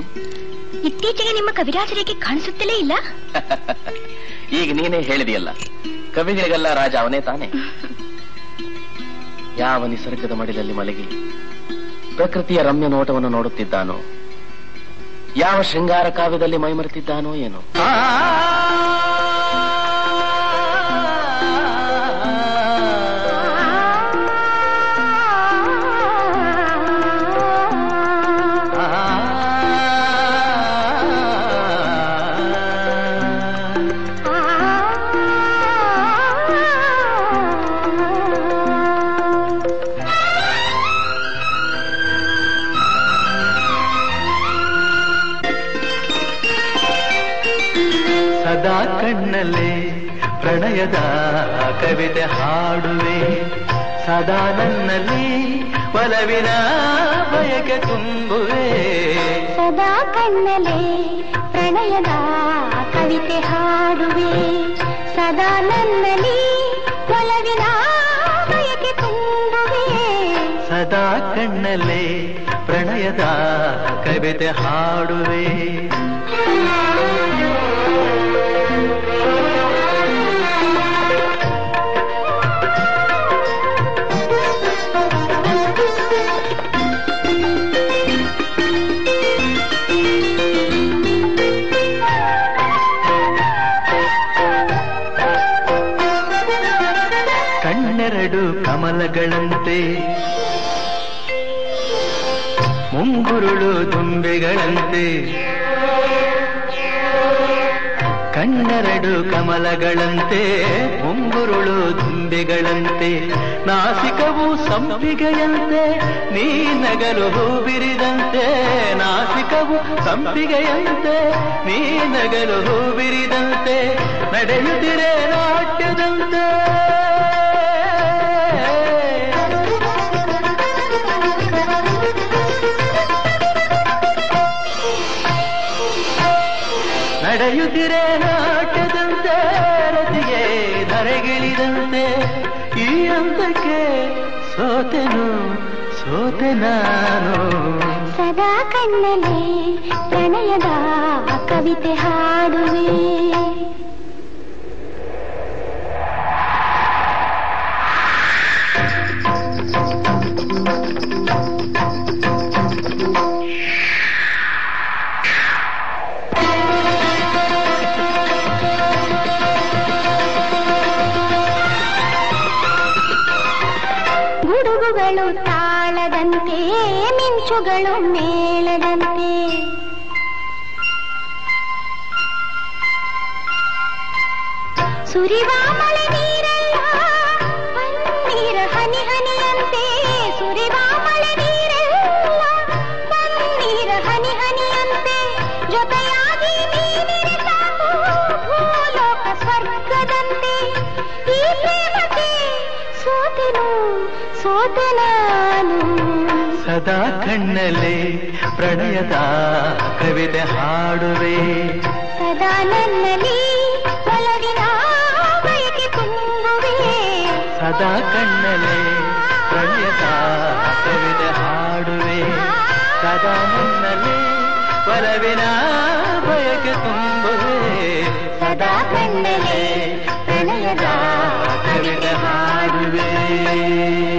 ಇತ್ತೀಚೆಗೆ ನಿಮ್ಮ ಕವಿರಾಜರಿಗೆ ಕಾಣಿಸುತ್ತಲೇ ಇಲ್ಲ ಈಗ ನೀನೇ ಹೇಳಿದೆಯಲ್ಲ ಕವಿಗಳಿಗೆಲ್ಲ ರಾಜ ಅವನೇ ತಾನೆ ಯಾವ ನಿಸರ್ಗದ ಮಡಿಲಲ್ಲಿ ಮಲಗಿ ಪ್ರಕೃತಿಯ ರಮ್ಯ ನೋಟವನ್ನು ನೋಡುತ್ತಿದ್ದಾನೋ ಯಾವ ಶೃಂಗಾರ ಕಾವ್ಯದಲ್ಲಿ ಮೈಮರೆತಿದ್ದಾನೋ ಏನೋ ಸದಾ ಕಣ್ಣಲ್ಲೇ ಪ್ರಣಯದ ಕವಿತೆ ಹಾಡುವೆ ಸದಾ ನನ್ನಲ್ಲಿ ಒಲವಿನ ಬಯಕೆ ತುಂಬುವೆ ಸದಾ ಕಣ್ಣಲೆ ಪ್ರಣಯದ ಕವಿತೆ ಹಾಡುವೆ ಸದಾ ನನ್ನಲ್ಲಿ ಒಲವಿನ ಬಯಕೆ ತುಂಬುವೆ ಸದಾ ಕಣ್ಣಲ್ಲೇ ಪ್ರಣಯದ ಕವಿತೆ ಹಾಡುವೆ ಕಣ್ಣೆರಡು ಕಮಲಗಳಂತೆ ಮುಂಗುರುಳು ದುಂಬೆಗಳಂತೆ ಕಣ್ಣೆರಡು ಕಮಲಗಳಂತೆ ಮುಂಗುರುಳು ದುಂಬೆಗಳಂತೆ ನಾಸಿಕವು ಸಂಪಿಗೆಯಂತೆ ನೀ ನಗಲು ಹೂ ಬಿರಿದಂತೆ ನಾಸಿಕವು ಸಂಪಿಗೆಯಂತೆ ನೀ ನಗಲು ಹೂ ಬಿರಿದಂತೆ ನಡೆಯುತ್ತಿರೆ ನಾಟ್ಯದಂತೆ ನಡೆಯುತ್ತಿರೆ ನಾಟ್ಯದಂತೆ ರತಿಗೆ ಧರೆಗಿಳಿದಂತೆ ಈ ಹಂತಕ್ಕೆ ಸೋತೆನು ಸೋತೆ ನಾನು ಸದಾ ಕಣ್ಣಲೆ ಪ್ರಣಯದ ಕವಿತೆ ಹಾಡುವೆ ಗುಡುಗುಗಳು ತಾಳದಂತೆ ಮಿಂಚುಗಳು ಮೇಳದಂತೆ ಸುರಿವ ಮಳೆ ನೀರೆಲ್ಲ ಪನ್ನೀರ ಹನಿ ಹನಿಯಂತೆ ಸುರಿವ ಮಳೆ ನೀರೆಲ್ಲ ಪನ್ನೀರ ಹನಿ ಹನಿಯಂತೆ ಜೊತೆಯಾಗಿ ನೀನಿರೆ ಸಾಕು ಭೂಲೋಕ ಸ್ವರ್ಗದಂತೆ ಈ ಪ್ರೇಮಕ್ಕೆ ಸೋತೆನು ಸೋತೆ ನಾನು ಸದಾ ಕಣ್ಣಲ್ಲಿ ಪ್ರಣಯದ ಕವಿತೆ ಹಾಡುವೆ ಸದಾ ನನ್ನಲ್ಲಿ ಒಲವಿನ ಬಯಕೆ ತುಂಬುವೆ ಸದಾ ಕಣ್ಣಲ್ಲಿ ಪ್ರಣಯದ ಕವಿತೆ ಹಾಡುವೆ ಸದಾ ನನ್ನಲ್ಲಿ ಒಲವಿನ ಬಯಕೆ ತುಂಬುವೆ ಸದಾ ಕಣ್ಣಲ್ಲಿ ಪ್ರಣಯದ ಕವಿತೆ ಹಾಡುವೆ